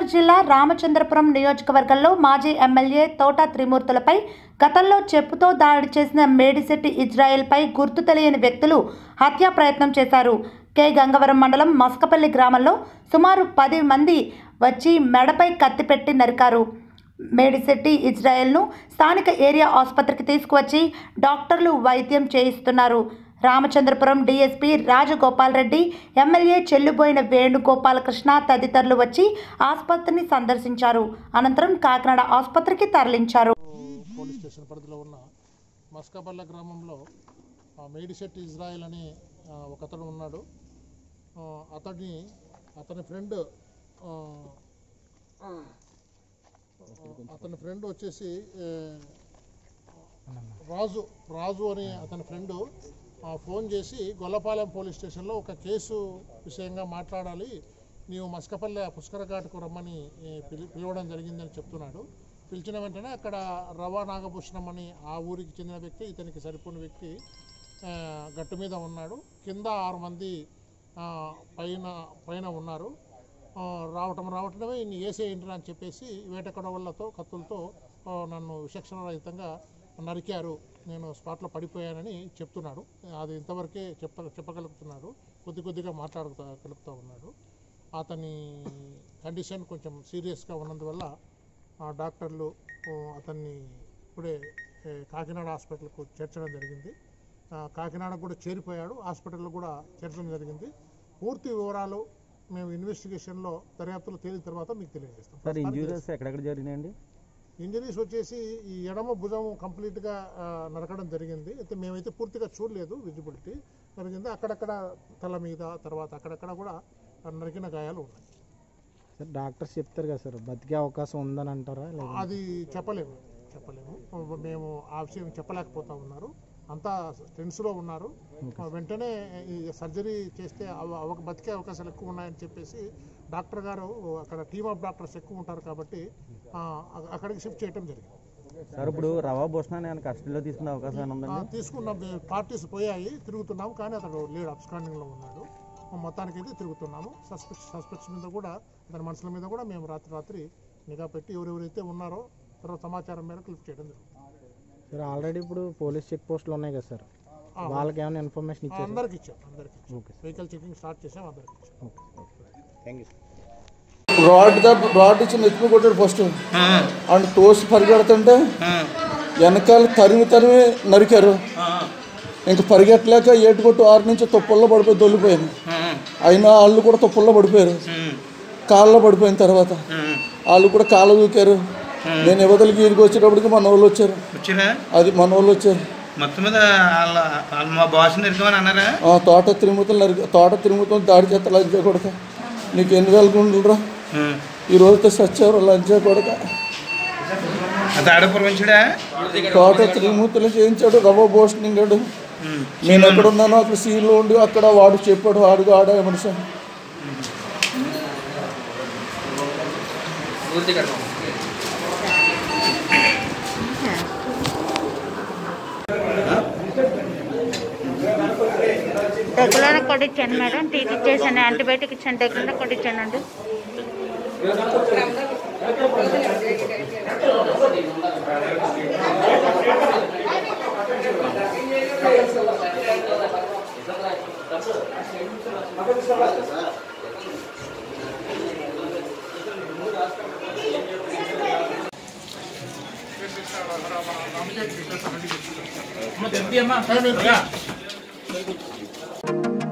జిల్లా రామచంద్రపురం నియోజకవర్గంలో మాజీ ఎమ్మెల్యే తోట త్రిమూర్తులపై గతంలో చెప్పుతో దాడి చేసిన మేడిశెట్టి ఇజ్రాయెల్పై గుర్తు తెలియని వ్యక్తులు హత్యా ప్రయత్నం చేశారు కె గంగవరం మండలం మస్కపల్లి గ్రామంలో సుమారు పది మంది వచ్చి మెడపై కత్తి పెట్టి నరికారు మేడిశెట్టి ఇజ్రాయెల్ను స్థానిక ఏరియా ఆసుపత్రికి తీసుకువచ్చి డాక్టర్లు వైద్యం చేయిస్తున్నారు రామచంద్రపురం డీఎస్పీ రాజగోపాల్ రెడ్డి ఎమ్మెల్యే చెల్లుబోయిన వేణుగోపాలకృష్ణ తదితరులు వచ్చి ఆసుపత్రిని సందర్శించారు అనంతరం కాకినాడ ఆసుపత్రికి తరలించారు పోలీస్ స్టేషన్ పరిధిలో ఉన్న మస్కాపల్లె గ్రామంలో ఆ, మేడిశెట్టి ఇజ్రాయెల్ అని ఆ, ఒకతను ఉన్నాడు ఆ, అతన్ని అతని ఫ్రెండ్ ఆ, అతని ఫ్రెండ్ వచ్చేసి ఏ, రాజు రాజు అని అతని ఫ్రెండ్ ఫోన్ చేసి గొల్లపాలెం పోలీస్ స్టేషన్లో ఒక కేసు విషయంగా మాట్లాడాలి నీవు మస్కపల్లె పుష్కర ఘాట్కు రమ్మని ఏ, పిలి పిలవడం జరిగిందని చెప్తున్నాడు పిలిచిన వెంటనే అక్కడ రవా నాగభూషణం అని ఆ ఊరికి చెందిన వ్యక్తి ఇతనికి సరిపోయిన వ్యక్తి ఆ, గట్టు మీద ఉన్నాడు కింద ఆరు మంది ఆ, పైన పైన ఉన్నారు ఆ, రావటం రావటమే ఇన్ని వేసేయండి అని చెప్పేసి వేటకొడవలతో కత్తులతో ఆ, నన్ను విచక్షణ రహితంగా నరికారు నేను స్పాట్లో పడిపోయానని చెప్తున్నాడు అది ఇంతవరకే చెప్ప చెప్పగలుగుతున్నాడు కొద్ది కొద్దిగా మాట్లాడుతూ కలుపుతూ ఉన్నాడు అతని కండిషన్ కొంచెం సీరియస్గా ఉన్నందువల్ల ఆ డాక్టర్లు ఓ, అతన్ని ఇప్పుడే ఏ, కాకినాడ హాస్పిటల్కు చేర్చడం జరిగింది ఆ, కాకినాడ కూడా చేరిపోయాడు హాస్పిటల్లో కూడా చేర్చడం జరిగింది పూర్తి వివరాలు మేము ఇన్వెస్టిగేషన్లో దర్యాప్తులో తేలిన తర్వాత మీకు తెలియజేస్తాం సార్ ఇంజూరీస్ ఎక్కడెక్కడ జరిగినాయండి ఇంజరీస్ వచ్చేసి ఈ ఎడమ భుజం కంప్లీట్గా ఆ, నరకడం జరిగింది అయితే మేమైతే పూర్తిగా చూడలేదు విజిబిలిటీ జరిగింది అక్కడక్కడ తల మీద తర్వాత అక్కడక్కడ కూడా నరికిన గాయాలు ఉన్నాయి సార్ డాక్టర్స్ చెప్తారు కదా సార్ బతికే అవకాశం ఉందని అంటారా లేదా అది చెప్పలేము చెప్పలేము మేము ఆ విషయం చెప్పలేకపోతా ఉన్నారు అంతా టెన్స్లో ఉన్నారు వెంటనే ఈ సర్జరీ చేస్తే అవ- అవ బతికే అవకాశాలు ఎక్కువ ఉన్నాయని చెప్పేసి డాక్టర్ గారు అక్కడ టీమ్ ఆఫ్ డాక్టర్స్ ఎక్కువ ఉంటారు కాబట్టి ఆ, అ- అక్కడికి షిఫ్ట్ చేయడం జరిగింది సార్ ఇప్పుడు రవా భూషణ నేను కస్టడీలో తీసుకునే అవకాశం ఏమైనా ఆ, ఉందండి తీసుకున్న పార్టీస్ పోయాయి తిరుగుతున్నాం కానీ అతడు లేడు అబ్స్కాండింగ్లో ఉన్నాడు మొత్తానికి అయితే తిరుగుతున్నాము సస్పెక్ట్ సస్పెక్ట్స్ మీద కూడా అతని మనుషుల మీద కూడా మేము రాత్రి రాత్రి నిఘా పెట్టి ఎవరెవరైతే ఉన్నారో తర్వాత సమాచారం మేరకు లిఫ్ట్ చేయడం జరుగుతుంది సార్ ఆల్రెడీ ఇప్పుడు పోలీస్ చెక్ పోస్టులు ఉన్నాయి కదా సార్ వాళ్ళకి ఏమైనా ఇన్ఫర్మేషన్ ఆ, ఇచ్చారు అందరికి ఇచ్చాం అందరికి ఇచ్చాం ఓకే వెహికల్ చెకింగ్ స్టార్ట్ చేసాం అందరికి ఇచ్చాం థ్యాంక్ యూ రాడ్ ద- రాడ్ ఇచ్చి నెత్తిమి కొట్టాడు ఫస్ట్ అండ్ తోసి పరిగెడుతుంటే వెనకాల తరిమి తరిమి నరికారు ఇంక పరిగెట్టలేక ఏటు కొట్టు ఆరు నుంచి తుప్పల్లో పడిపోయి దొల్లిపోయాను అయినా వాళ్ళు కూడా తుప్పల్లో పడిపోయారు కాళ్ళలో పడిపోయిన తర్వాత వాళ్ళు కూడా కాళ్ళ దూకారు నేను యువతలకి ఈడికి వచ్చేటప్పటికి మన వాళ్ళు వచ్చారు వచ్చిరా అది మన వాళ్ళు వచ్చారు మొత్తం మీద వాళ్ళ వాళ్ళ మా బాస్ నిరకమని అన్నారా ఆ తోట తిరుమతలు నరికి తోట తిరుమతలు దాడి చేస్తా లంచా కొడక నీకు ఎన్ని వేల గుండెలురా ఉం. ఈ రోజుతో సచ్చారు లంచా కొడక అది ఆడపురమించుడా తోట త్రిమూర్తులు చేయించాడు రవ్వ భోషణింగాడు నేను ఎక్కడ ఉన్నానో అక్కడ సీన్లో ఉండి అక్కడ వాడు చెప్పాడు వాడు ఆడ మనిషి రెగ్యులర్ కొట్టించాను మేడం టీటీ ఇచ్చేసాను యాంటీబయాటిక్ ఇచ్చాను రెగ్యులర్ కొట్టించానండి మేము